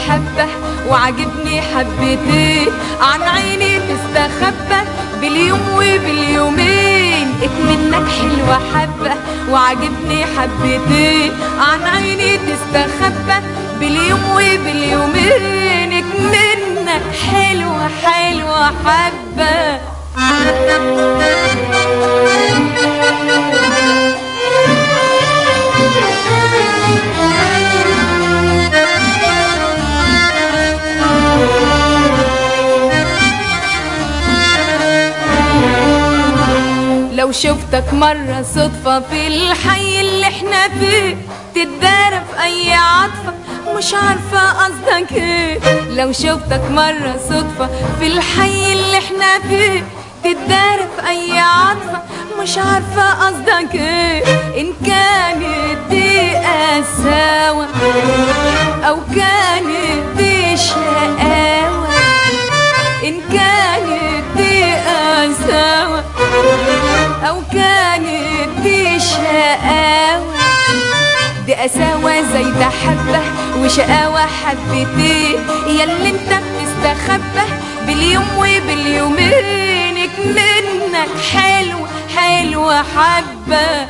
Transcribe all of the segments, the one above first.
حبة وعجبني حبتين عن عيني تستخبى باليوم وباليومين منك حلوة حبة وعجبني حبتين عن عيني تستخبى باليوم وباليومين منك حلوة حلوة حبة لو شفتك مرة صدفة في الحي اللي احنا فيه تتدارى في أي عطفة مش عارفة قصدك ايه لو شفتك مرة صدفة في الحي اللي احنا فيه تتدارى في أي عطفة مش عارفة قصدك ايه إن كانت دي قساوة أو كانت دي شقاوة إن كانت دي قساوة أو كانت دي شقاوة دي قساوة زي ده حبة وشقاوة حبتين ياللي انت بتستخبى باليوم وباليومين منك حلوة حلوة حبة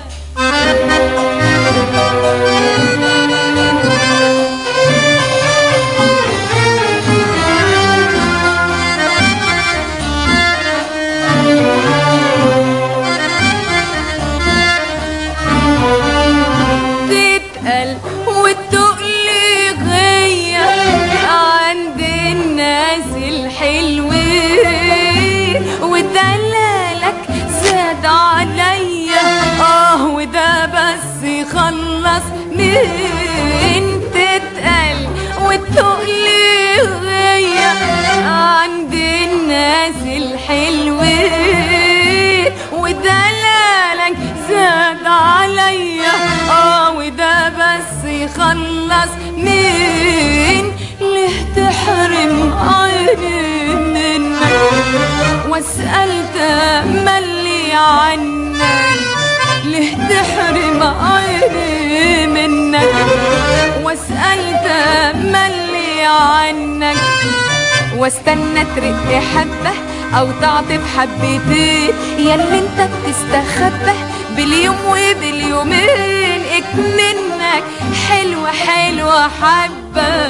تتقل وتقلي غية عند الناس الحلوين ودلالك زاد عليا اه وده بس يخلص من تتقل وتقلي غية عند الناس الحلوين ودلالك زاد عليا اه وده بس يخلص مين ليه تحرم عيني منك واسأل تملي عنك ليه تحرم عيني منك واسأل تملي عنك واستنى ترق حبة او تعطف حبتين ياللي انت بتستخبى باليوم وباليومين منك حلوة حلوة حبة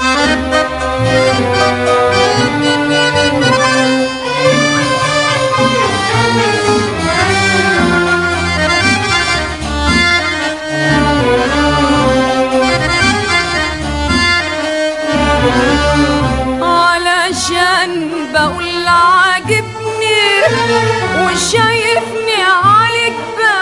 علشان بقول عاجبني وشايفني عليك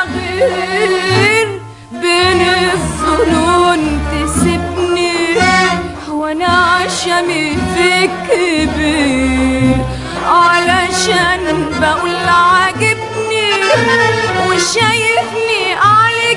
بغير بين الظنون تسيبني وانا عشمي فيك كبير علشان بقول عاجبني وشايفني عليك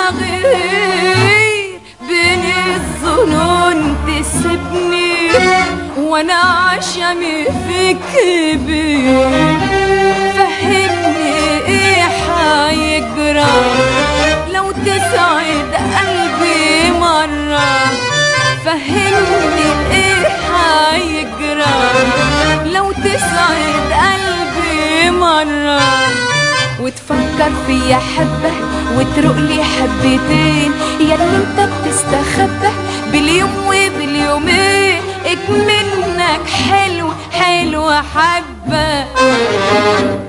بغير بين الظنون تسيبني وانا عشمي فيك كبير فهمني ايه حيجرى لو تسعد قلبي مرة فهمني ايه حيجرى لو تسعد قلبي مرة وتفكر فيا حبة وتروق لي حبتين ياللي انت بتستخبى باليوم وباليومين منك حلو حلوة حبة